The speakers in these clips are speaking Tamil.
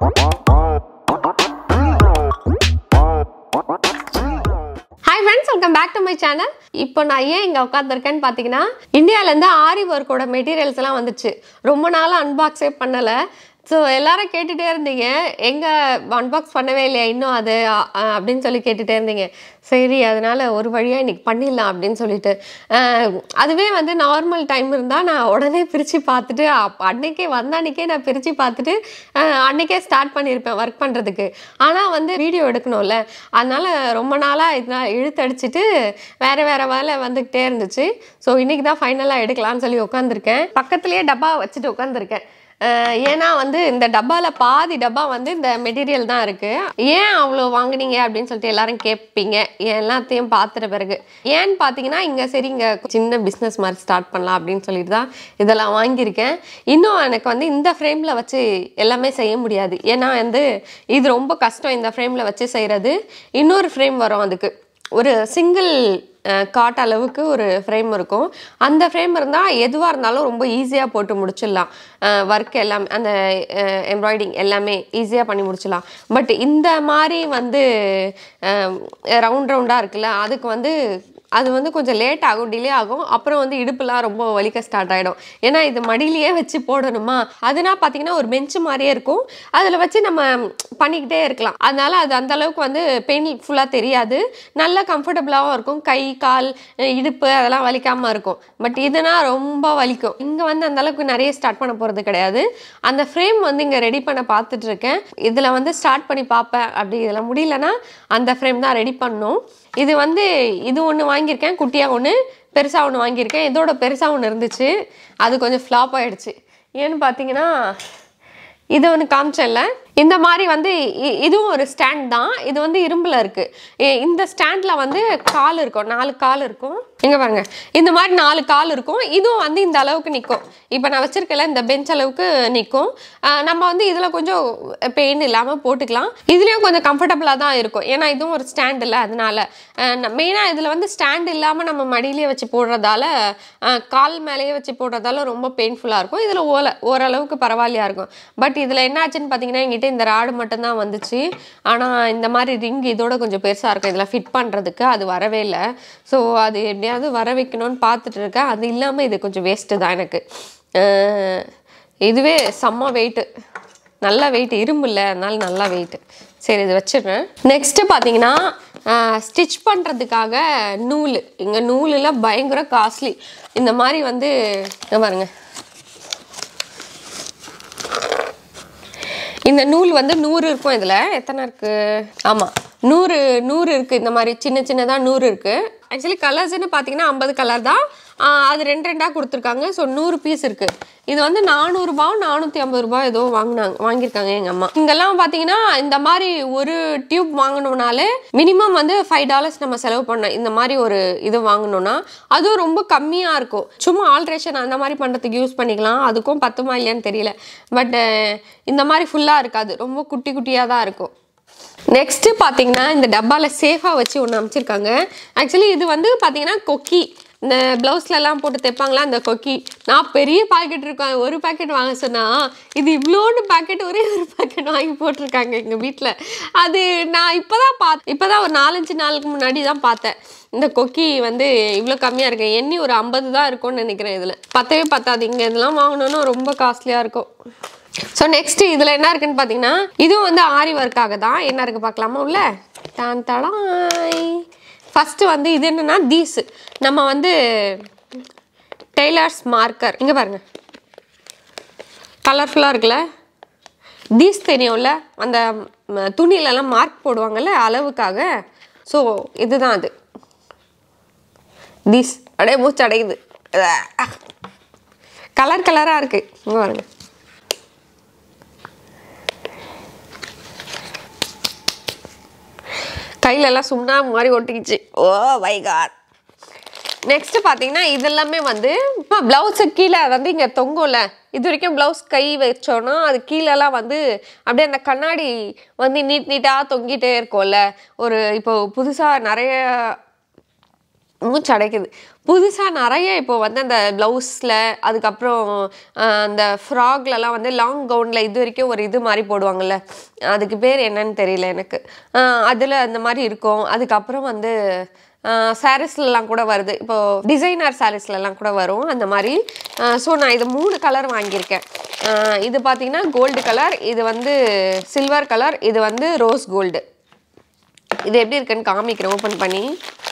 Hi friends welcome back to my channel இப்போ நான் ஏன் இங்கே உட்காந்துருக்கேன்னு பார்த்தீங்கன்னா இந்தியாவிலேருந்து ஆரி ஒர்க்கோட மெட்டீரியல்ஸ் எல்லாம் வந்துச்சு ரொம்ப நாளாக அன்பாக்ஸே பண்ணலை ஸோ எல்லாரும் கேட்டுகிட்டே இருந்தீங்க எங்கே அன்பாக்ஸ் பண்ணவே இல்லையா இன்னும் அது அ, அ, அப்படின்னு சொல்லி கேட்டுகிட்டே இருந்தீங்க சரி அதனால் ஒரு வழியாக இன்னைக்கு பண்ணிடலாம் அப்படின்னு சொல்லிட்டு அஹ், அதுவே வந்து நார்மல் டைம் இருந்தால் நான் உடனே பிரித்து பார்த்துட்டு அப்போ அன்னைக்கே வந்த அன்னைக்கே நான் பிரித்து பார்த்துட்டு அஹ், அன்னைக்கே ஸ்டார்ட் பண்ணியிருப்பேன் ஒர்க் பண்ணுறதுக்கு ஆனால் வந்து வீடியோ எடுக்கணும்ல அதனால் ரொம்ப நாளாக இதனால் இழுத்தடிச்சிட்டு வேறு வேறு வேலை வந்துக்கிட்டே இருந்துச்சு ஸோ இன்றைக்கி தான் ஃபைனலாக எடுக்கலாம்னு சொல்லி உட்காந்துருக்கேன் பக்கத்துலேயே டப்பா வச்சுட்டு உட்காந்துருக்கேன் அஹ் ஏன்னா வந்து இந்த டப்பாவில் பாதி டப்பா வந்து இந்த மெட்டீரியல் தான் இருக்குது ஏன் அவ்வளோ வாங்குனீங்க அப்படின்னு சொல்லிட்டு எல்லாரும் கேட்பீங்க எல்லாத்தையும் பார்த்துட்ட பிறகு ஏன்னு பார்த்தீங்கன்னா இங்கே சரி இங்கே சின்ன பிஸ்னஸ் மாதிரி ஸ்டார்ட் பண்ணலாம் அப்படின்னு சொல்லிட்டு தான் இதெல்லாம் வாங்கியிருக்கேன் இன்னும் எனக்கு வந்து இந்த ஃப்ரேமில் வச்சு எல்லாமே செய்ய முடியாது ஏன்னா வந்து இது ரொம்ப கஷ்டம் இந்த ஃப்ரேமில் வச்சு செய்கிறது இன்னொரு ஃப்ரேம் வரும் அதுக்கு ஒரு சிங்கிள் காட் அளவுக்கு ஒரு ஃப்ரேம் இருக்கும் அந்த ஃப்ரேம் இருந்தால் எதுவாக இருந்தாலும் ரொம்ப ஈஸியாக போட்டு முடிச்சிடலாம் ஒர்க் எல்லாமே அந்த எம்ப்ராய்டிங் எல்லாமே ஈஸியாக பண்ணி முடிச்சிடலாம் பட் இந்த மாதிரி வந்து ரவுண்ட் ரவுண்டாக இருக்குல்ல அதுக்கு வந்து அது வந்து கொஞ்சம் லேட் ஆகும் டிலே ஆகும் அப்புறம் வந்து இடுப்புலாம் ரொம்ப வலிக்க ஸ்டார்ட் ஆகிடும் ஏன்னா இது மடியிலேயே வச்சு போடணுமா அதுனா பார்த்தீங்கன்னா ஒரு பெஞ்சு மாதிரியே இருக்கும் அதில் வச்சு நம்ம பண்ணிக்கிட்டே இருக்கலாம் அதனால அது அந்த அளவுக்கு வந்து பெயின்ஃபுல்லாக தெரியாது நல்ல கம்ஃபர்டபுளாகவும் இருக்கும் கை கால் அஹ் இடுப்பு அதெல்லாம் வலிக்காமல் இருக்கும் பட் இதுனா ரொம்ப வலிக்கும் இங்கே வந்து அந்த அளவுக்கு நிறைய ஸ்டார்ட் பண்ண போகிறது கிடையாது அந்த ஃப்ரேம் வந்து இங்கே ரெடி பண்ண பார்த்துட்டு இருக்கேன் இதில் வந்து ஸ்டார்ட் பண்ணி பார்ப்பேன் அப்படி இதில் முடியலன்னா அந்த ஃப்ரேம் தான் ரெடி பண்ணணும் இது வந்து இது ஒன்று வாங்கியிருக்கேன் குட்டியாக ஒன்று பெருசாக ஒன்று வாங்கியிருக்கேன் இதோட பெருசாக ஒன்று இருந்துச்சு அது கொஞ்சம் ஃப்ளாப் ஆயிடுச்சு ஏன்னு பார்த்தீங்கன்னா இது ஒன்று காமிச்சேன்ல இந்த மாதிரி வந்து இ- இதுவும் ஒரு ஸ்டாண்ட் தான் இது வந்து இரும்பில் இருக்குது இந்த ஸ்டாண்டில் வந்து கால் இருக்கும் நாலு கால் இருக்கும் இங்கே பாருங்க இந்த மாதிரி நாலு கால் இருக்கும் இதுவும் வந்து இந்த அளவுக்கு நிற்கும் இப்போ நான் வச்சிருக்கல இந்த பெஞ்ச் அளவுக்கு நிற்கும் நம்ம வந்து இதில் கொஞ்சம் பெயின் இல்லாமல் போட்டுக்கலாம் இதுலேயும் கொஞ்சம் கம்ஃபர்டபுளாக தான் இருக்கும் ஏன்னா இதுவும் ஒரு ஸ்டாண்ட் இல்லை அதனால மெயினாக இதில் வந்து ஸ்டாண்ட் இல்லாமல் நம்ம மடியிலே வச்சு போடுறதால அஹ், கால் மேலேயே வச்சு போடுறதால ரொம்ப பெயின்ஃபுல்லாக இருக்கும் இதில் ஓல ஓரளவுக்கு பரவாயில்லையா இருக்கும் பட் இதில் என்ன ஆச்சுன்னு பார்த்தீங்கன்னா எங்கிட்ட இந்த ராடு மட்டும்தான் வந்துச்சு ஆனால் இந்த மாதிரி ரிங் இதோட கொஞ்சம் பெருசாக இருக்கும் இதில் ஃபிட் பண்ணுறதுக்கு அது வரவே இல்லை ஸோ அது எப்படியாவது வர வைக்கணும்னு பார்த்துட்டு இருக்கேன் அது இல்லாமல் இது கொஞ்சம் வேஸ்ட்டு தான் எனக்கு அஹ், இதுவே செம்ம வெயிட்டு நல்ல வெயிட் இரும்பு இல்லை அதனால நல்லா வெயிட் சரி இது வச்சிடுறேன் நெக்ஸ்ட்டு பார்த்தீங்கன்னா ஸ்டிச் பண்ணுறதுக்காக நூல் இங்கே நூலெல்லாம் பயங்கர காஸ்ட்லி இந்த மாதிரி வந்து இங்க பாருங்க இந்த நூல் வந்து நூறு இருக்கும் இதில் எத்தனை இருக்குது ஆமாம் நூறு நூறு இருக்குது இந்த மாதிரி சின்ன சின்னதாக நூறு இருக்குது ஆக்சுவலி கலர்ஸ்னு பார்த்தீங்கன்னா ஐம்பது கலர் தான் ஆஹ் அது ரெண்டு ரெண்டாக கொடுத்துருக்காங்க ஸோ நூறு பீஸ் இருக்குது இது வந்து நானூறுபாவும் நானூற்றி ஐம்பது ரூபாய் ஏதோ வாங்கினாங்க வாங்கியிருக்காங்க எங்கள் அம்மா இங்கெல்லாம் பார்த்தீங்கன்னா இந்த மாதிரி ஒரு டியூப் வாங்கணும்னாலே மினிமம் வந்து ஃபைவ் டாலர்ஸ் நம்ம செலவு பண்ணோம் இந்த மாதிரி ஒரு இது வாங்கணும்னா அதுவும் ரொம்ப கம்மியாக இருக்கும் சும்மா ஆல்ட்ரேஷன் அந்த மாதிரி பண்ணுறதுக்கு யூஸ் பண்ணிக்கலாம் அதுக்கும் பத்துமா இல்லையான்னு தெரியல பட் இந்த மாதிரி ஃபுல்லாக இருக்காது ரொம்ப குட்டி குட்டியாக தான் இருக்கும் நெக்ஸ்ட்டு பார்த்தீங்கன்னா இந்த டப்பாவில் சேஃபாக வச்சு ஒன்று அமைச்சிருக்காங்க ஆக்சுவலி இது வந்து பார்த்தீங்கன்னா கொக்கி இந்த ப்ளவுஸ்லலாம் போட்டு தைப்பாங்களா அந்த கொக்கி நான் பெரிய பாக்கெட் இருக்கேன் ஒரு பாக்கெட் வாங்க சொன்னால் இது இவ்வளோண்டு பாக்கெட் ஒரே ஒரு பாக்கெட் வாங்கி போட்டிருக்காங்க எங்கள் வீட்டில் அது நான் இப்போ தான் பார்த்து இப்போ தான் ஒரு நாலஞ்சு நாளுக்கு முன்னாடி தான் பார்த்தேன் இந்த கொக்கி வந்து இவ்வளோ கம்மியாக இருக்கு எண்ணி ஒரு ஐம்பது தான் இருக்கும்னு நினைக்கிறேன் இதில் பத்தவே பத்தாது இங்கே இதெல்லாம் வாங்கணுன்னா ரொம்ப காஸ்ட்லியாக இருக்கும் ஸோ நெக்ஸ்ட் இதில் என்ன இருக்குன்னு பார்த்தீங்கன்னா இதுவும் வந்து ஆரி ஒர்க்காக தான் என்ன இருக்கு பார்க்கலாமா உள்ள டான் தடாய் ஃபஸ்ட்டு வந்து இது என்னன்னா தீஸ் நம்ம வந்து டெய்லர்ஸ் மார்க்கர் இங்கே பாருங்க கலர்ஃபுல்லாக இருக்குல்ல தீஸ் தெரியும்ல அந்த ம், துணியிலலாம் மார்க் போடுவாங்கல்ல அளவுக்காக ஸோ இதுதான் அது தீஸ் அப்படியே மூச்சு அடையுது கலர் கலராக இருக்குது இங்கே பாருங்க கையில எல்லாம் சுண்ணாம்பு மாதிரி ஒட்டிக்கிச்சு ஓ மை காட் நெக்ஸ்ட் பார்த்தீங்கன்னா இதெல்லாமே வந்து ப்ளவுஸு கீழே வந்து இங்கே தொங்கும்ல இது வரைக்கும் ப்ளவுஸ் கை வச்சோன்னா அது கீழெல்லாம் வந்து அப்படியே அந்த கண்ணாடி வந்து நீட் நீட்டாக தொங்கிட்டே இருக்கும்ல ஒரு இப்போ புதுசாக நிறைய மூச்சு அடைக்குது புதுசாக நிறைய இப்போ வந்து அந்த ப்ளவுஸில் அதுக்கப்புறம் ஆஹ், அந்த ஃப்ராக்லலாம் வந்து லாங் கவுனில் இது வரைக்கும் ஒரு இது மாதிரி போடுவாங்கல்ல அதுக்கு பேர் என்னன்னு தெரியல எனக்கு அதில் அந்த மாதிரி இருக்கும் அதுக்கப்புறம் வந்து சாரீஸ்லலாம் கூட வருது இப்போ டிசைனர் சாரீஸ்லலாம் கூட வரும் அந்த மாதிரி ஸோ நான் இது மூணு கலர் வாங்கியிருக்கேன் ஆஹ், இது பார்த்தீங்கன்னா கோல்டு கலர் இது வந்து சில்வர் கலர் இது வந்து ரோஸ் கோல்டு இது எப்படி இருக்குன்னு காமிக்கிறேன் ஓப்பன் பண்ணி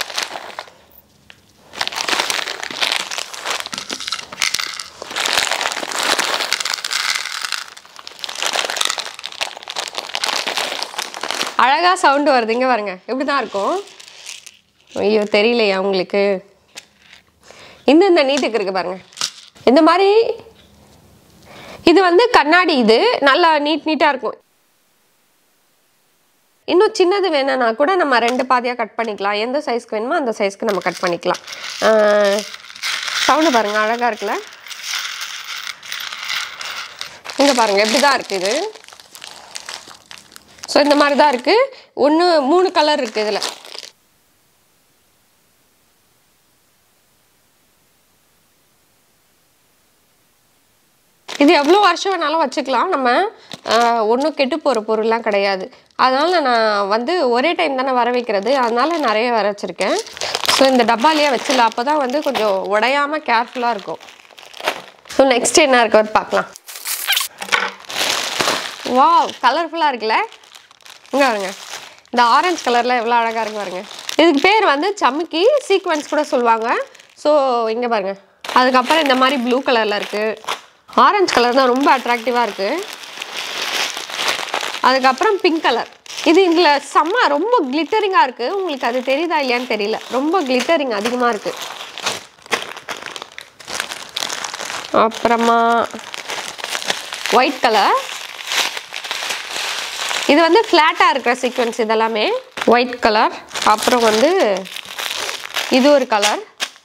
அழகா சவுண்டு வருது இங்க பாருங்க எப்படி தான் இருக்கும் ஐயோ தெரியலையா உங்களுக்கு இந்த இந்த நீட்டுக்கு இருக்கு பாருங்க இந்த மாதிரி இது வந்து கண்ணாடி இது நல்லா நீட் நீட்டாக இருக்கும் இன்னும் சின்னது வேணும்னா கூட நம்ம ரெண்டு பாதியாக கட் பண்ணிக்கலாம் எந்த சைஸ்க்கு வேணுமோ அந்த சைஸ்க்கு நம்ம கட் பண்ணிக்கலாம் சவுண்டு பாருங்க அழகாக இருக்குல்ல இங்கே பாருங்க எப்படி தான் இருக்குது இது ஸோ இந்த மாதிரி தான் இருக்குது ஒன்று மூணு கலர் இருக்குது இதில் இது எவ்வளோ வருஷம் வேணாலும் வச்சுக்கலாம் நம்ம ஒன்றும் கெட்டு போகிற பொருள்லாம் கிடையாது அதனால் நான் வந்து ஒரே டைம் தானே வர வைக்கிறது அதனால நிறைய வர வச்சுருக்கேன் ஸோ இந்த டப்பாலேயே வச்சிடலாம் அப்போ தான் வந்து கொஞ்சம் உடையாமல் கேர்ஃபுல்லாக இருக்கும் ஸோ நெக்ஸ்ட் என்ன இருக்கு பார்க்கலாம் வாவ் கலர்ஃபுல்லாக இருக்குல்ல இங்கே பாருங்க இந்த ஆரஞ்சு கலரில் எவ்வளோ அழகாக இருக்கு பாருங்க இதுக்கு பேர் வந்து சம்மிக்கி சீக்வன்ஸ் கூட சொல்லுவாங்க ஸோ இங்கே பாருங்க அதுக்கப்புறம் இந்த மாதிரி ப்ளூ கலரில் இருக்குது ஆரஞ்சு கலர் தான் ரொம்ப அட்ராக்டிவாக இருக்குது அதுக்கப்புறம் பிங்க் கலர் இது இதில் செம்ம ரொம்ப கிளிட்டரிங்காக இருக்குது உங்களுக்கு அது தெரியுதா இல்லையான்னு தெரியல ரொம்ப கிளிட்டரிங் அதிகமாக இருக்குது அப்புறமா ஒயிட் கலர் இது வந்து ஃப்ளாட்டாக இருக்கிற சீக்வன்ஸ் இதெல்லாமே ஒயிட் கலர் அப்புறம் வந்து இது ஒரு கலர்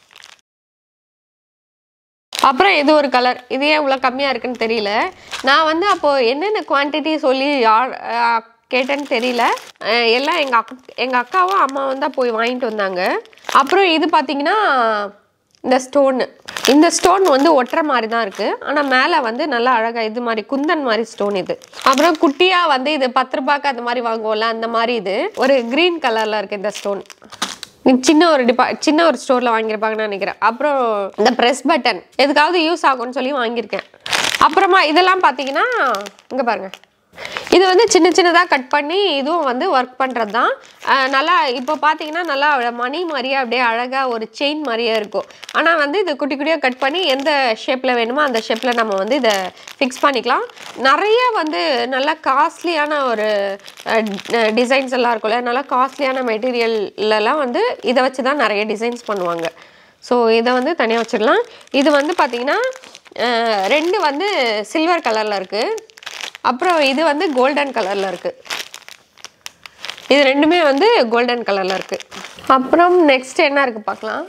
அப்புறம் இது ஒரு கலர் இது ஏன் இவ்வளோ கம்மியாக இருக்குன்னு தெரியல நான் வந்து அப்போது என்னென்ன குவான்டிட்டி சொல்லி ஆ- ஆ, கேட்டேன்னு தெரியல அஹ் எல்லாம் எங்கள் அக் எங்கள் அக்காவும் அம்மாவும் தான் போய் வாங்கிட்டு வந்தாங்க அப்புறம் இது பார்த்தீங்கன்னா இந்த ஸ்டோனு இந்த ஸ்டோன் வந்து ஒட்டுற மாதிரி தான் இருக்குது ஆனால் மேலே வந்து நல்லா அழகாக இது மாதிரி குந்தன் மாதிரி ஸ்டோன் இது அப்புறம் குட்டியாக வந்து இது பத்து ரூபாய்க்கு அந்த மாதிரி வாங்குவோம்ல அந்த மாதிரி இது ஒரு க்ரீன் கலரில் இருக்குது இந்த ஸ்டோன் இது சின்ன ஒரு டிபா சின்ன ஒரு ஸ்டோரில் வாங்கியிருப்பாங்கன்னு நினைக்கிறேன் அப்புறம் இந்த ப்ரெஸ் பட்டன் எதுக்காவது யூஸ் ஆகும்னு சொல்லி வாங்கியிருக்கேன் அப்புறமா இதெல்லாம் பார்த்தீங்கன்னா இங்கே பாருங்க இது வந்து சின்ன சின்னதாக கட் பண்ணி இதுவும் வந்து ஒர்க் பண்ணுறது தான் அஹ் நல்லா இப்போ பார்த்தீங்கன்னா நல்லா மணி மாதிரியே அப்படியே அழகாக ஒரு செயின் மாதிரியே இருக்கும் ஆனால் வந்து இது குட்டி குட்டியாக கட் பண்ணி எந்த ஷேப்பில் வேணுமோ அந்த ஷேப்பில் நம்ம வந்து இதை ஃபிக்ஸ் பண்ணிக்கலாம் நிறைய வந்து நல்லா காஸ்ட்லியான ஒரு டிசைன்ஸ் எல்லாம் இருக்கும்ல நல்லா காஸ்ட்லியான மெட்டீரியல்லாம் வந்து இதை வச்சு தான் நிறைய டிசைன்ஸ் பண்ணுவாங்க ஸோ இதை வந்து தனியாக வச்சிடலாம் இது வந்து பார்த்திங்கன்னா அஹ், ரெண்டு வந்து சில்வர் கலரில் இருக்குது அப்புறம் இது வந்து கோல்டன் கலரில் இருக்குது இது ரெண்டுமே வந்து கோல்டன் கலரில் இருக்குது அப்புறம் நெக்ஸ்ட் என்ன இருக்குது பார்க்கலாம்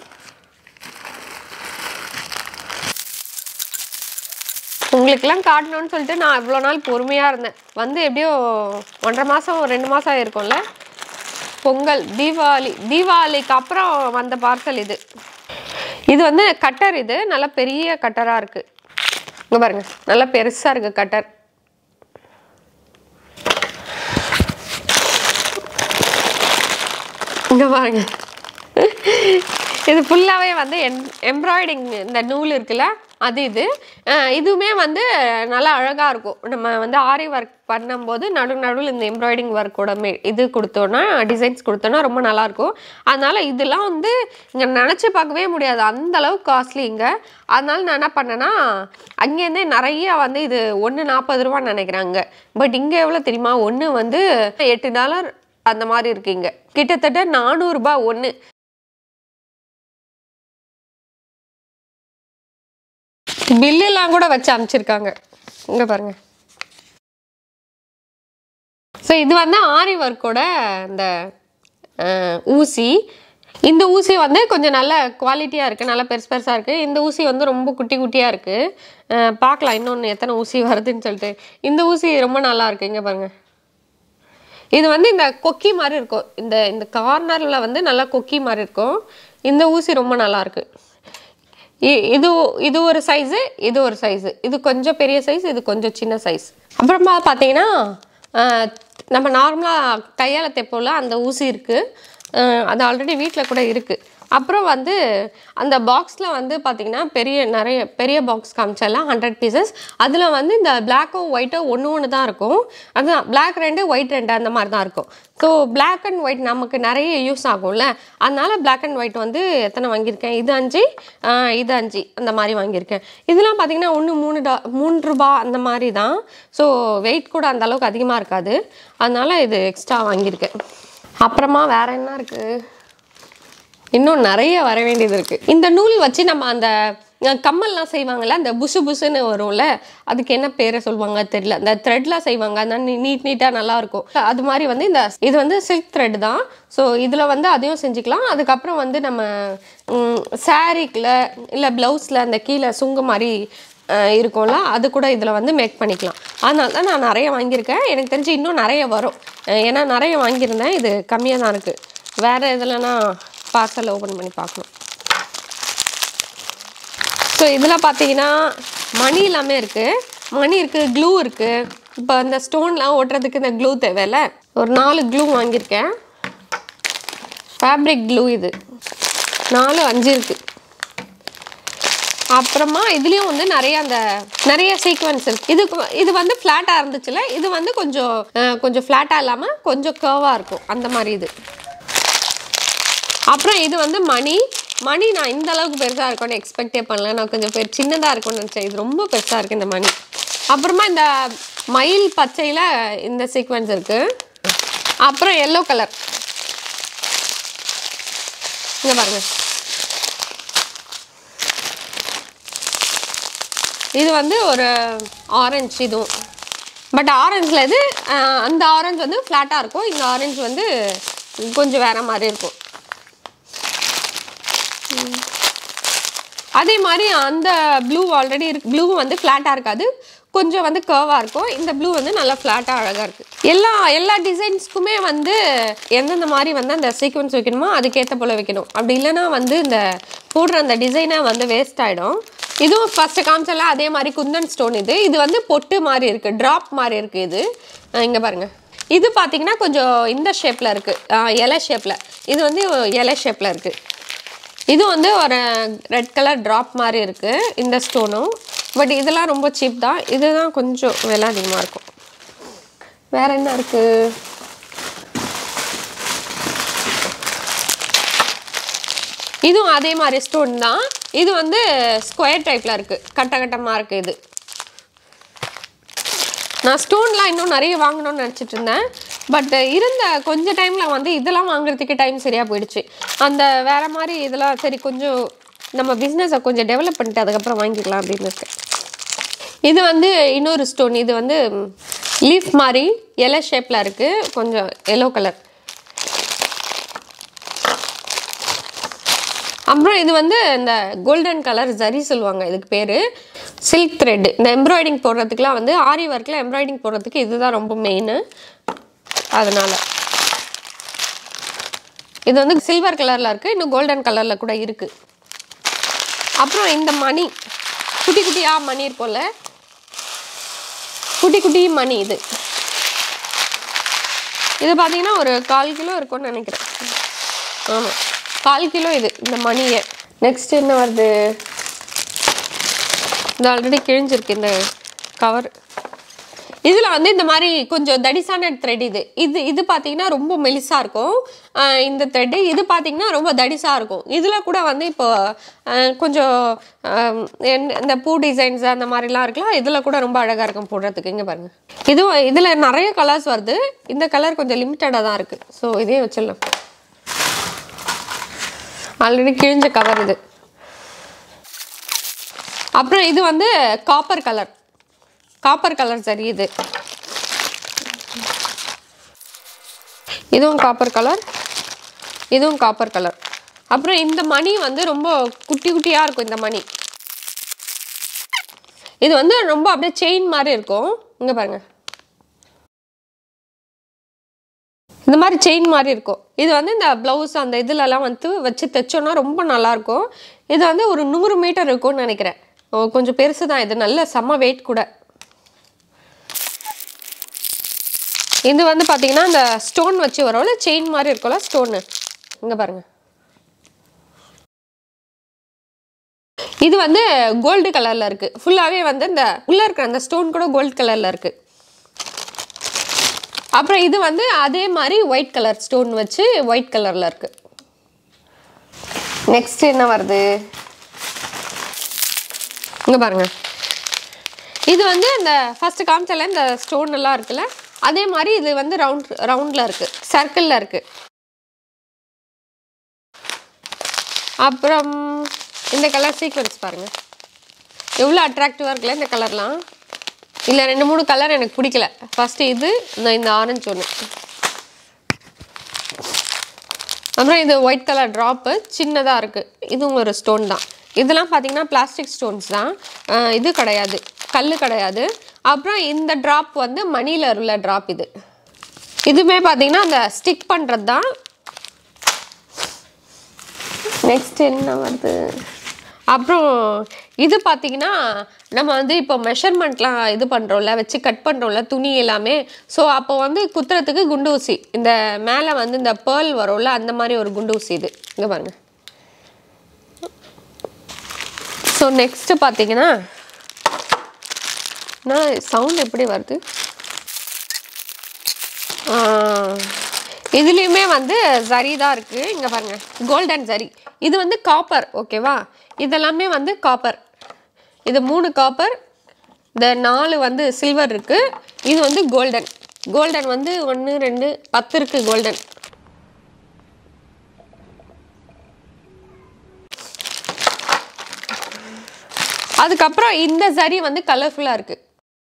உங்களுக்கெல்லாம் காட்டணும்னு சொல்லிட்டு நான் இவ்வளோ நாள் பொறுமையாக இருந்தேன் வந்து எப்படியோ ஒன்றரை மாதம் ரெண்டு மாதம் இருக்கும்ல பொங்கல் தீபாவளி தீபாவளிக்கு அப்புறம் வந்த பார்சல் இது இது வந்து கட்டர் இது நல்லா பெரிய கட்டராக இருக்குது இங்கே பாருங்க நல்லா பெருசாக இருக்குது கட்டர் இங்கே பாருங்க இது ஃபுல்லாகவே வந்து எம் எம்ப்ராய்டிங் இந்த நூல் இருக்குல்ல அது இது அஹ் இதுவுமே வந்து நல்லா அழகாக இருக்கும் நம்ம வந்து ஆரி ஒர்க் பண்ணும்போது நடு நடுவில் இந்த எம்ப்ராய்டிங் ஒர்க்கோட மே இது கொடுத்தோன்னா டிசைன்ஸ் கொடுத்தோன்னா ரொம்ப நல்லாயிருக்கும் அதனால் இதெல்லாம் வந்து இங்கே நினச்சி பார்க்கவே முடியாது அந்த அளவுக்கு காஸ்ட்லி இங்கே அதனால நான் என்ன பண்ணேன்னா அங்கேருந்தே நிறைய வந்து இது ஒன்று நாற்பது ரூபான்னு நினைக்கிறாங்க பட் இங்கே எவ்வளோ தெரியுமா ஒன்று வந்து எட்டு டாலர் அந்த மாதிரி இருக்கீங்க கிட்டத்தட்ட நானூறுரூபா ஒன்று பில்லெல்லாம் கூட வச்சு அனுப்பிச்சிருக்காங்க இங்கே பாருங்க ஸோ இது வந்து ஆரி ஒர்க்கோட இந்த அஹ், ஊசி இந்த ஊசி வந்து கொஞ்சம் நல்ல குவாலிட்டியாக இருக்குது நல்லா பெருசு பெருசாக இருக்குது இந்த ஊசி வந்து ரொம்ப குட்டி குட்டியாக இருக்குது பார்க்கலாம் இன்னொன்று எத்தனை ஊசி வருதுன்னு சொல்லிட்டு இந்த ஊசி ரொம்ப நல்லா இருக்கு இங்கே பாருங்கள் இது வந்து இந்த கொக்கி மாதிரி இருக்கும் இந்த இந்த கார்னரில் வந்து நல்லா கொக்கி மாதிரி இருக்கும் இந்த ஊசி ரொம்ப நல்லா இருக்கு இ- இது இது ஒரு சைஸு இது ஒரு சைஸு இது கொஞ்சம் பெரிய சைஸ் இது கொஞ்சம் சின்ன சைஸ் அப்புறமா பார்த்தீங்கன்னா அஹ், நம்ம நார்மலாக கையால் தைப்போம்ல அந்த ஊசி இருக்குது அது ஆல்ரெடி வீட்டில் கூட இருக்குது அப்புறம் வந்து அந்த பாக்ஸில் வந்து பார்த்தீங்கன்னா பெரிய நிறைய பெரிய பாக்ஸ் காமிச்சல ஹண்ட்ரட் பீசஸ் அதில் வந்து இந்த பிளாக்கும் ஒயிட்டும் ஒன்று ஒன்று தான் இருக்கும் அதுதான் பிளாக் ரெண்டு ஒயிட் ரெண்டு அந்த மாதிரி தான் இருக்கும் ஸோ பிளாக் அண்ட் ஒயிட் நமக்கு நிறைய யூஸ் ஆகும்ல அதனால பிளாக் அண்ட் ஒயிட் வந்து எத்தனை வாங்கியிருக்கேன் இது அஞ்சு ஆஹ் இது அஞ்சு அந்த மாதிரி வாங்கியிருக்கேன் இதெல்லாம் பார்த்தீங்கன்னா ஒன்று மூணு டா மூணு ரூபா அந்த மாதிரி தான் ஸோ வெயிட் கூட அந்த அளவுக்கு அதிகமாக இருக்காது அதனால இது எக்ஸ்ட்ரா வாங்கியிருக்கேன் அப்புறமா வேற என்ன இருக்குது இன்னும் நிறைய வர வேண்டியது இருக்குது இந்த நூல் வச்சு நம்ம அந்த அஹ், கம்மல்லாம் செய்வாங்கல்ல அந்த புசு புசுன்னு வரும்ல அதுக்கு என்ன பேரை சொல்லுவாங்க தெரியல அந்த த்ரெட்லாம் செய்வாங்க அந்த நீட் நீட்டாக நல்லா இருக்கும் அது மாதிரி வந்து இந்த இது வந்து சில்க் த்ரெட் தான் ஸோ இதில் வந்து அதையும் செஞ்சுக்கலாம் அதுக்கப்புறம் வந்து நம்ம சாரீக்கில் இல்லை ப்ளவுஸில் அந்த கீழே சுங்கு மாதிரி அஹ், இருக்கும்ல அது கூட இதில் வந்து மேக் பண்ணிக்கலாம் அதனால தான் நான் நிறைய வாங்கியிருக்கேன் எனக்கு தெரிஞ்சு இன்னும் நிறைய வரும் அஹ், ஏன்னா நிறைய வாங்கியிருந்தேன் இது கம்மியாக தான் இருக்குது வேறு இதுலனா பார்சல் ஓப்பன் பண்ணி பார்க்கணும் ஸோ இதில் பார்த்தீங்கன்னா மணி எல்லாமே இருக்குது மணி இருக்குது க்ளூ இருக்குது இப்போ இந்த ஸ்டோன்லாம் ஓட்டுறதுக்கு இந்த க்ளூ தேவையில்ல ஒரு நாலு க்ளூ வாங்கியிருக்கேன் ஃபேப்ரிக் க்ளூ இது நாலு அஞ்சு இருக்குது அப்புறமா இதுலேயும் வந்து நிறைய அந்த நிறைய சீக்வன்ஸ் இருக்கு இது இது வந்து ஃப்ளாட்டாக இருந்துச்சுல இது வந்து கொஞ்சம் அஹ், கொஞ்சம் ஃப்ளாட்டாக இல்லாமல் கொஞ்சம் கர்வாக இருக்கும் அந்த மாதிரி இது அப்புறம் இது வந்து மணி மணி நான் இந்த அளவுக்கு பெருசாக இருக்கும்னு எக்ஸ்பெக்டே பண்ணல நான் கொஞ்சம் பெரு சின்னதாக இருக்கும்னு நினச்சேன் இது ரொம்ப பெருசாக இருக்குது இந்த மணி அப்புறமா இந்த மயில் பச்சையில் இந்த சீக்வன்ஸ் இருக்குது அப்புறம் எல்லோ கலர் இங்கே பாருங்க இது வந்து ஒரு ஆரஞ்சு இதுவும் பட் ஆரஞ்சில் இது அஹ், அந்த ஆரஞ்சு வந்து ஃப்ளாட்டாக இருக்கும் இந்த ஆரஞ்சு வந்து கொஞ்சம் வேற மாதிரி இருக்கும் ம். அதே மாதிரி அந்த ப்ளூ ஆல்ரெடி இருக்கு ப்ளூ வந்து ஃப்ளாட்டாக இருக்காது கொஞ்சம் வந்து கர்வாக இருக்கும் இந்த ப்ளூ வந்து நல்லா ஃப்ளாட்டாக அழகாக இருக்குது எல்லா எல்லா டிசைன்ஸ்க்குமே வந்து எந்தெந்த மாதிரி வந்து அந்த சீக்வன்ஸ் வைக்கணுமோ அதுக்கேற்ற போல் வைக்கணும் அப்படி இல்லைன்னா வந்து இந்த போடுற அந்த டிசைனை வந்து வேஸ்ட் ஆகிடும் இதுவும் ஃபஸ்ட்டு காமிச்சல அதே மாதிரி குந்தன் ஸ்டோன் இது இது வந்து பொட்டு மாதிரி இருக்குது ட்ராப் மாதிரி இருக்குது இது இங்கே பாருங்கள் இது பார்த்தீங்கன்னா கொஞ்சம் இந்த ஷேப்பில் இருக்குது இலை ஷேப்பில் இது வந்து இலை ஷேப்பில் இருக்குது இது வந்து ஒரு ரெட் கலர் ட்ராப் மாதிரி இருக்குது இந்த ஸ்டோனும் பட் இதெல்லாம் ரொம்ப சீப் தான் இதுதான் கொஞ்சம் விலை அதிகமாக இருக்கும் வேற என்ன இருக்குது இதுவும் அதே மாதிரி ஸ்டோன் தான் இது வந்து ஸ்கொயர் டைப்பில் இருக்குது கட்ட கட்டமாக இருக்குது இது நான் ஸ்டோன்லாம் இன்னும் நிறைய வாங்கணும்னு நினச்சிட்டு இருந்தேன் பட் இருந்த கொஞ்ச டைமில் வந்து இதெல்லாம் வாங்குறதுக்கு டைம் சரியாக போயிடுச்சு அந்த வேற மாதிரி இதெல்லாம் சரி கொஞ்சம் நம்ம பிஸ்னஸை கொஞ்சம் டெவலப் பண்ணிட்டு அதுக்கப்புறம் வாங்கிக்கலாம் அப்படின்னு இருக்கேன் இது வந்து இன்னொரு ஸ்டோன் இது வந்து லீஃப் மாதிரி இலை ஷேப்பில் இருக்குது கொஞ்சம் எல்லோ கலர் அப்புறம் இது வந்து இந்த கோல்டன் கலர் ஜரி சொல்லுவாங்க இதுக்கு பேர் சில்க் த்ரெட் இந்த எம்ப்ராய்டிங் போடுறதுக்குலாம் வந்து ஆரி ஒர்க்கில் எம்ப்ராய்டிங் போடுறதுக்கு இதுதான் ரொம்ப மெயின் அதனால இது வந்து சில்வர் கலரில் இருக்குது இன்னும் கோல்டன் கலரில் கூட இருக்குது அப்புறம் இந்த மணி குட்டி குட்டியாக மணி இருக்கும்ல குட்டி குட்டி மணி இது இது பார்த்தீங்கன்னா ஒரு கால் கிலோ இருக்கும்னு நினைக்கிறேன் ஆமாம் கால் கிலோ இது இந்த மணியை நெக்ஸ்ட் என்ன வருது இது ஆல்ரெடி கிழிஞ்சிருக்கு இந்த கவர் இதில் வந்து இந்த மாதிரி கொஞ்சம் தடிசான த்ரெட் இது இது இது பார்த்தீங்கன்னா ரொம்ப மெலிசாக இருக்கும் ஆஹ் இந்த த்ரெட்டு இது பார்த்தீங்கன்னா ரொம்ப தடிசாக இருக்கும் இதில் கூட வந்து இப்போ ஆஹ் கொஞ்சம் ஆஹ் என்ன- இந்த பூ டிசைன்ஸ் அந்த மாதிரிலாம் இருக்கலாம் இதில் கூட ரொம்ப அழகாக இருக்கும் போடுறதுக்கு இங்கே பாருங்கள் இதுவும் இதில் நிறைய கலர்ஸ் வருது இந்த கலர் கொஞ்சம் லிமிட்டடாக தான் இருக்குது ஸோ இதே வச்சிடலாம் ஆல்ரெடி கிழிஞ்ச கவர் இது அப்புறம் இது வந்து காப்பர் கலர் காப்பர் கலர் சரி இது இதுவும் காப்பர் கலர் இதுவும் காப்பர் கலர் அப்புறம் இந்த மணி வந்து ரொம்ப குட்டி குட்டியாக இருக்கும் இந்த மணி இது வந்து ரொம்ப அப்படியே செயின் மாதிரி இருக்கும் இங்கே பாருங்க இந்த மாதிரி செயின் மாதிரி இருக்கும் இது வந்து இந்த ப்ளவுஸ் அந்த இதுலலாம் வந்து வச்சு தைச்சோன்னா ரொம்ப நல்லாயிருக்கும் இது வந்து ஒரு நூறு மீட்டர் இருக்கும்னு நினைக்கிறேன் ஓ, கொஞ்சம் பெருசு தான் இது நல்ல செம்ம வெயிட் கூட இது வந்து பார்த்தீங்கன்னா இந்த ஸ்டோன் வச்சு வரும்ல செயின் மாதிரி இருக்கும்ல ஸ்டோனு இங்கே பாருங்க இது வந்து கோல்டு கலரில் இருக்குது ஃபுல்லாகவே வந்து இந்த உள்ளே இருக்கிற அந்த ஸ்டோன் கூட கோல்டு கலரில் இருக்குது அப்புறம் இது வந்து அதே மாதிரி ஒயிட் கலர் ஸ்டோன் வச்சு ஒயிட் கலரில் இருக்குது நெக்ஸ்ட் என்ன வருது இங்கே பாருங்க இது வந்து இந்த ஃபர்ஸ்ட் காமிச்சல இந்த ஸ்டோன் எல்லாம் இருக்குல்ல அதே மாதிரி இது வந்து ரவுண்ட் ரவுண்டில் இருக்குது சர்க்கிளில் இருக்குது அப்புறம் இந்த கலர் சீக்வன்ஸ் பாருங்கள் எவ்வளோ அட்ராக்டிவாக இருக்குல்ல இந்த கலர்லாம் இல்லை ரெண்டு மூணு கலர் எனக்கு பிடிக்கல ஃபஸ்ட்டு இது இந்த இந்த ஆரஞ்சு ஒன்று அப்புறம் இது ஒயிட் கலர் ட்ராப்பு சின்னதாக இருக்குது இதுவும் ஒரு ஸ்டோன் தான் இதெல்லாம் பார்த்தீங்கன்னா பிளாஸ்டிக் ஸ்டோன்ஸ் தான் அஹ் இது கிடையாது கல் கிடையாது அப்புறம் இந்த ட்ராப் வந்து மணியில் உள்ள ட்ராப் இது இதுவுமே பார்த்தீங்கன்னா அந்த ஸ்டிக் பண்ணுறது தான் நெக்ஸ்ட் என்ன வருது அப்புறம் இது பார்த்தீங்கன்னா நம்ம வந்து இப்போ மெஷர்மெண்ட்லாம் இது பண்ணுறோம்ல வச்சு கட் பண்ணுறோம்ல துணி எல்லாமே ஸோ அப்போ வந்து குத்துறதுக்கு குண்டு ஊசி இந்த மேலே வந்து இந்த பேர்ல் வரும்ல அந்த மாதிரி ஒரு குண்டு ஊசி இது இங்கே பாருங்க ஸோ நெக்ஸ்ட்டு பார்த்தீங்கன்னா நான் சவுண்ட் எப்படி வருது இதுலேயுமே வந்து ஜரி தான் இருக்குது இங்கே பாருங்கள் கோல்டன் ஜரி இது வந்து காப்பர் ஓகேவா இதெல்லாமே வந்து காப்பர் இது மூணு காப்பர் இந்த நாலு வந்து சில்வர் இருக்குது இது வந்து கோல்டன் கோல்டன் வந்து ஒன்று ரெண்டு பத்து இருக்குது கோல்டன் அதுக்கப்புறம் இந்த சரி வந்து கலர்ஃபுல்லாக இருக்குது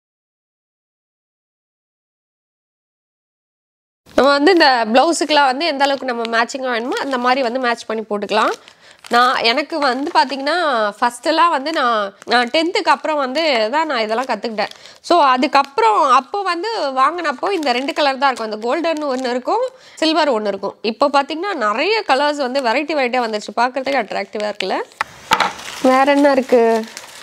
நம்ம வந்து இந்த ப்ளவுஸுக்கெலாம் வந்து எந்த அளவுக்கு நம்ம மேட்சிங்காக வேணுமோ அந்த மாதிரி வந்து மேட்ச் பண்ணி போட்டுக்கலாம் நான் எனக்கு வந்து பார்த்திங்கன்னா ஃபஸ்ட்டெல்லாம் வந்து நான் நான் டென்த்துக்கு அப்புறம் வந்து தான் நான் இதெல்லாம் கற்றுக்கிட்டேன் ஸோ அதுக்கப்புறம் அப்போ வந்து வாங்கினப்போ இந்த ரெண்டு கலர் தான் இருக்கும் இந்த கோல்டன் ஒன்று இருக்கும் சில்வர் ஒன்று இருக்கும் இப்போ பார்த்திங்கன்னா நிறைய கலர்ஸ் வந்து வெரைட்டி வெரைட்டியாக வந்துருச்சு பார்க்குறதுக்கு அட்ராக்டிவாக இருக்குல்ல வேற என்ன இருக்குது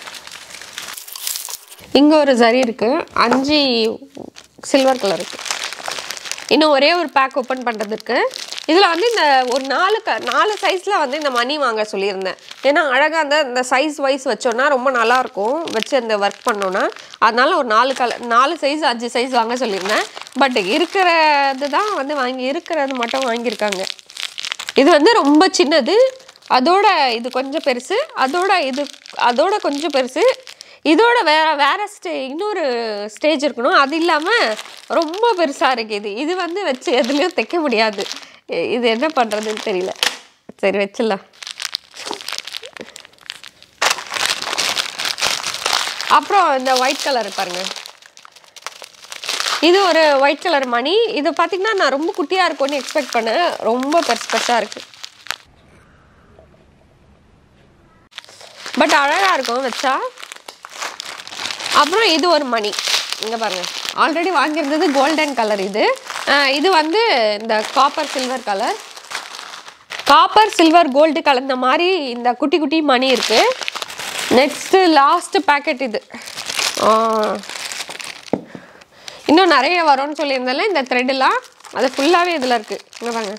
இங்கே ஒரு சரி இருக்குது அஞ்சு சில்வர் கலர் இருக்குது இன்னும் ஒரே ஒரு பேக் ஓப்பன் பண்ணுறதுக்கு இதில் வந்து இந்த ஒரு நாலு க நாலு சைஸில் வந்து இந்த மணி வாங்க சொல்லியிருந்தேன் ஏன்னா அழகாக அந்த இந்த சைஸ் வைஸ் வச்சோன்னா ரொம்ப நல்லாயிருக்கும் வச்சு அந்த ஒர்க் பண்ணோன்னா அதனால ஒரு நாலு கலர் நாலு சைஸ் அஞ்சு சைஸ் வாங்க சொல்லியிருந்தேன் பட் இருக்கிறது தான் வந்து வாங்கி இருக்கிறது மட்டும் வாங்கியிருக்காங்க இது வந்து ரொம்ப சின்னது அதோட இது கொஞ்சம் பெருசு அதோட இது அதோட கொஞ்சம் பெருசு இதோட வேற வேற ஸ்டே இன்னொரு ஸ்டேஜ் இருக்கணும் அது இல்லாமல் ரொம்ப பெருசாக இருக்குது இது இது வந்து வச்சு எதுலேயும் தைக்க முடியாது இ- இது என்ன பண்ணுறதுன்னு தெரியல சரி வச்சிடலாம் அப்புறம் இந்த ஒயிட் கலர் பாருங்க இது ஒரு ஒயிட் கலர் மணி இது பார்த்தீங்கன்னா நான் ரொம்ப குட்டியாக இருக்கும்னு எக்ஸ்பெக்ட் பண்ணேன் ரொம்ப பெருசு பெருசாக இருக்குது பட் அழகாக இருக்கும் வச்சா அப்புறம் இது ஒரு மணி இங்கே பாருங்க ஆல்ரெடி வாங்கியிருந்தது கோல்டன் கலர் இது அஹ் இது வந்து இந்த copper silver colour copper silver gold கலந்த மாதிரி இந்த குட்டி குட்டி மணி இருக்கு நெக்ஸ்ட்டு லாஸ்ட் பேக்கெட் இது ஆ. இன்னும் நிறைய வரும்னு சொல்லியிருந்தேன்ல இந்த த்ரெட்டெல்லாம் அது ஃபுல்லாகவே இதில் இருக்குது இங்கே பாருங்க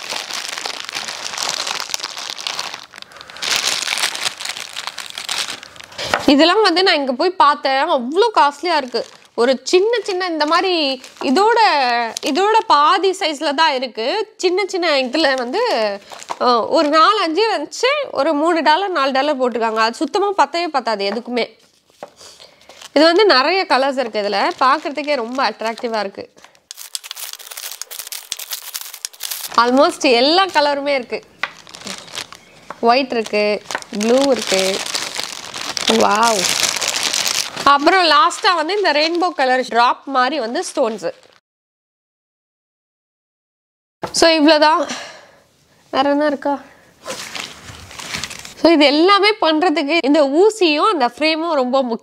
இதெல்லாம் வந்து நான் இங்கே போய் பார்த்தேன் அவ்வளோ காஸ்ட்லியாக இருக்குது ஒரு சின்ன சின்ன இந்த மாதிரி இதோட இதோட பாதி சைஸில் தான் இருக்குது சின்ன சின்ன இதில் வந்து அஹ், ஒரு நாலு அஞ்சு வச்சு ஒரு மூணு டாலர் நாலு டாலர் போட்டிருக்காங்க அது சுத்தமாக பத்தவே பத்தாது எதுக்குமே இது வந்து நிறைய கலர்ஸ் இருக்குது இதில் பார்க்குறதுக்கே ரொம்ப அட்ராக்டிவாக இருக்குது ஆல்மோஸ்ட் எல்லா கலருமே இருக்குது ஒயிட் இருக்குது ப்ளூ இருக்குது வாவ் அப்புறம் லாஸ்ட்டாக வந்து இந்த ரெயின்போ கலர் ட்ராப் மாதிரி வந்து ஸ்டோன்ஸு ஸோ இவ்வளோதான் வேற என்ன இருக்கா ஸோ இது எல்லாமே பண்ணுறதுக்கு இந்த ஊசியும் அந்த ஃப்ரேமும் ரொம்ப முக்கியம்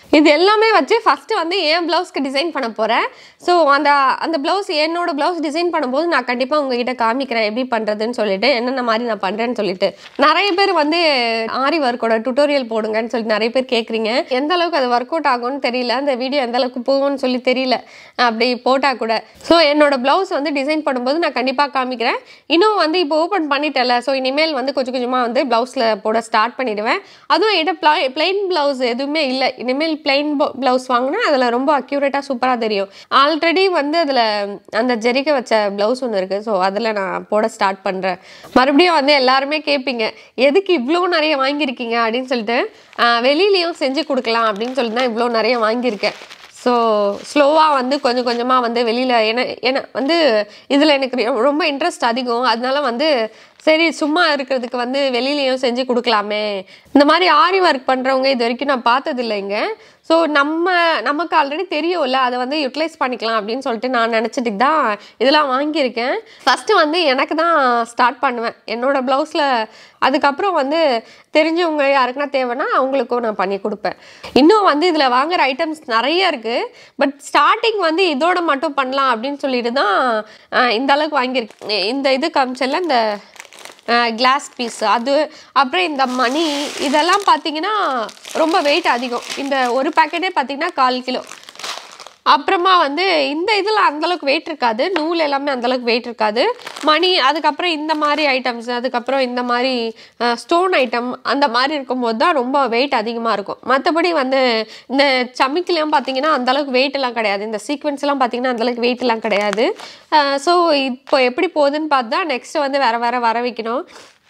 இது எல்லாமே வச்சு ஃபஸ்ட்டு வந்து என் ப்ளவுஸ்க்கு டிசைன் பண்ண போகிறேன் ஸோ அந்த அந்த ப்ளவுஸ் என்னோட ப்ளவுஸ் டிசைன் பண்ணும்போது நான் கண்டிப்பாக உங்ககிட்ட காமிக்கிறேன் எப்படி பண்ணுறதுன்னு சொல்லிட்டு என்னென்ன மாதிரி நான் பண்ணுறேன்னு சொல்லிட்டு நிறைய பேர் வந்து ஆரி ஒர்க்கோட டுட்டோரியல் போடுங்கன்னு சொல்லி நிறைய பேர் கேட்குறீங்க எந்த அளவுக்கு அது ஒர்க் அவுட் ஆகும்னு தெரியல அந்த வீடியோ எந்த அளவுக்கு போகும்னு சொல்லி தெரியல அப்படி போட்டால் கூட ஸோ என்னோட ப்ளவுஸ் வந்து டிசைன் பண்ணும்போது நான் கண்டிப்பாக காமிக்கிறேன் இன்னும் வந்து இப்போ ஓப்பன் பண்ணிட்டேன்ல ஸோ இனிமேல் வந்து கொஞ்சம் கொஞ்சமாக வந்து ப்ளவுஸில் போட ஸ்டார்ட் பண்ணிடுவேன் அதுவும் என்கிட்ட ப்ளா பிளைன் ப்ளவுஸ் எதுவுமே இல்லை இனிமேல் பிளைன் ப்ளவுஸ் வாங்கினா அதில் ரொம்ப அக்யூரேட்டாக சூப்பராக தெரியும் ஆல்ரெடி வந்து அதில் அந்த ஜெரிக்க வச்ச ப்ளவுஸ் ஒன்று இருக்குது ஸோ அதில் நான் போட ஸ்டார்ட் பண்ணுறேன் மறுபடியும் வந்து எல்லாருமே கேட்பீங்க எதுக்கு இவ்வளோ நிறைய வாங்கியிருக்கீங்க அப்படின்னு சொல்லிட்டு ஆஹ் வெளியிலயும் செஞ்சு கொடுக்கலாம் அப்படின்னு சொல்லி தான் இவ்வளோ நிறைய வாங்கியிருக்கேன் ஸோ ஸ்லோவாக வந்து கொஞ்சம் கொஞ்சமாக வந்து வெளியில் ஏன்னா ஏன்னா வந்து இதில் எனக்கு ரொ- ரொம்ப இன்ட்ரெஸ்ட் அதிகம் அதனால வந்து சரி சும்மா இருக்கிறதுக்கு வந்து வெளியிலயும் செஞ்சு கொடுக்கலாமே இந்த மாதிரி ஆரி ஒர்க் பண்ணுறவங்க இது வரைக்கும் நான் பார்த்தது இல்லைங்க ஸோ நம்ம நமக்கு ஆல்ரெடி தெரியும்ல அதை வந்து யூட்டிலைஸ் பண்ணிக்கலாம் அப்படின்னு சொல்லிட்டு நான் நினச்சிட்டு தான் இதெல்லாம் வாங்கியிருக்கேன் ஃபஸ்ட்டு வந்து எனக்கு தான் ஸ்டார்ட் பண்ணுவேன் என்னோட ப்ளவுஸில் அதுக்கப்புறம் வந்து தெரிஞ்சவங்க யாருக்குன்னா தேவைன்னா அவங்களுக்கும் நான் பண்ணி கொடுப்பேன் இன்னும் வந்து இதில் வாங்குற ஐட்டம்ஸ் நிறைய இருக்குது பட் ஸ்டார்டிங் வந்து இதோட மட்டும் பண்ணலாம் அப்படின்னு சொல்லிட்டு தான் அஹ், இந்த அளவுக்கு வாங்கியிருக்கேன் இந்த இது காமிச்சல இந்த கிளாஸ் பீஸ் அது அப்புறம் இந்த மணி இதெல்லாம் பார்த்தீங்கன்னா ரொம்ப வெயிட் அதிகம் இந்த ஒரு பேக்கெட்டே பார்த்தீங்கன்னா கால் கிலோ அப்புறமா வந்து இந்த இதில் அந்தளவுக்கு வெயிட் இருக்காது நூல் எல்லாமே அந்தளவுக்கு வெயிட் இருக்காது மணி அதுக்கப்புறம் இந்த மாதிரி ஐட்டம்ஸ் அதுக்கப்புறம் இந்த மாதிரி ஸ்டோன் ஐட்டம் அந்த மாதிரி இருக்கும்போது தான் ரொம்ப வெயிட் அதிகமாக இருக்கும் மற்றபடி வந்து இந்த சமிக்கிலாம் பார்த்தீங்கன்னா அந்தளவுக்கு வெயிட் எல்லாம் கிடையாது இந்த சீக்வன்ஸ் எல்லாம் பார்த்தீங்கன்னா அந்தளவுக்கு வெயிட் எல்லாம் கிடையாது ஸோ இப்போ எப்படி போகுதுன்னு பார்த்தா நெக்ஸ்ட் வந்து வேற வேற வர வைக்கணும்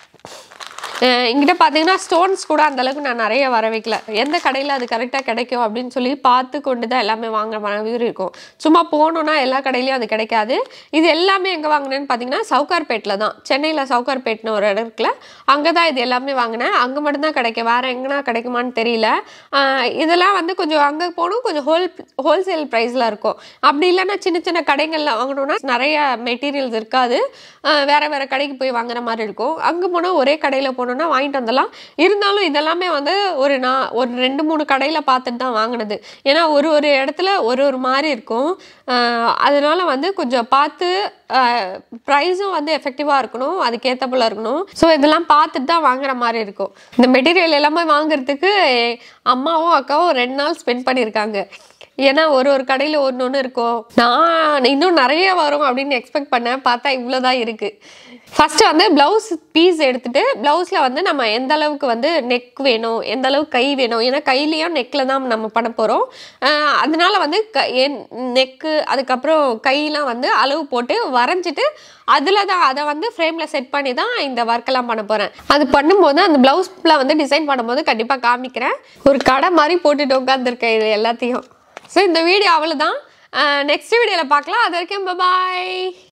அஹ் என்கிட்ட பார்த்தீங்கன்னா ஸ்டோன்ஸ் கூட அந்த அளவுக்கு நான் நிறைய வர வைக்கல எந்த கடையில் அது கரெக்டாக கிடைக்கும் அப்படின்னு சொல்லி பார்த்து கொண்டு தான் எல்லாமே வாங்குற மாதிரி இருக்கும் சும்மா போகணுன்னா எல்லா கடையிலையும் அது கிடைக்காது இது எல்லாமே எங்கே வாங்கினேன்னு பார்த்தீங்கன்னா சவுகார்பேட்டில் தான் சென்னையில் சவுகார்பேட்னு ஒரு இடம் இருக்குல்ல அங்கே தான் இது எல்லாமே வாங்கினேன் அங்கே மட்டும்தான் கிடைக்கும் வேறு எங்கன்னா கிடைக்குமான்னு தெரியல அஹ் இதெல்லாம் வந்து கொஞ்சம் அங்கே போகணும் கொஞ்சம் ஹோல் ஹோல்சேல் ப்ரைஸில் இருக்கும் அப்படி இல்லைன்னா சின்ன சின்ன கடைகளில் வாங்கணும்னா நிறைய மெட்டீரியல்ஸ் இருக்காது அஹ் வேற வேற கடைக்கு போய் வாங்குற மாதிரி இருக்கும் அங்கே போனால் ஒரே கடையில் போனோம்னா வாங்கிட்டு வந்துடலாம் இருந்தாலும் இதெல்லாமே வந்து ஒரு நான் ஒரு ரெண்டு மூணு கடையில் பார்த்துட்டு தான் வாங்கினது ஏன்னா ஒரு ஒரு இடத்துல ஒரு ஒரு மாதிரி இருக்கும் அஹ் அதனால வந்து கொஞ்சம் பார்த்து ப்ரைஸும் வந்து எஃபெக்டிவாக இருக்கணும் அதுக்கேற்ற போல இருக்கணும் ஸோ இதெல்லாம் பார்த்துட்டு தான் வாங்குற மாதிரி இருக்கும் இந்த மெட்டீரியல் எல்லாமே வாங்குறதுக்கு அம்மாவும் அக்காவும் ரெண்டு நாள் ஸ்பெண்ட் பண்ணியிருக்காங்க ஏன்னா ஒரு ஒரு கடையில் ஒன்று ஒன்று இருக்கும் நான் இன்னும் நிறைய வரும் அப்படின்னு எக்ஸ்பெக்ட் பண்ணேன் பார்த்தா இவ்வளோ தான் இருக்குது ஃபஸ்ட்டு வந்து ப்ளவுஸ் பீஸ் எடுத்துட்டு ப்ளவுஸில் வந்து நம்ம எந்த அளவுக்கு வந்து நெக் வேணும் எந்த அளவுக்கு கை வேணும் ஏன்னா கையிலையும் நெக்கில் தான் நம்ம பண்ண போகிறோம் அதனால வந்து க நெக்கு அதுக்கப்புறம் கையெல்லாம் வந்து அளவு போட்டு வரைஞ்சிட்டு அதில் தான் அதை வந்து ஃப்ரேமில் செட் பண்ணி தான் இந்த ஒர்க்கெல்லாம் பண்ண போகிறேன் அது பண்ணும்போது அந்த ப்ளவுஸில் வந்து டிசைன் பண்ணும்போது கண்டிப்பாக காமிக்கிறேன் ஒரு கடை மாதிரி போட்டுட்டு உட்காந்துருக்கேன் இது எல்லாத்தையும் ஸோ இந்த வீடியோ அவ்வளோதான் நெக்ஸ்ட் வீடியோவில் பார்க்கலாம் அது வரைக்கும் பாய்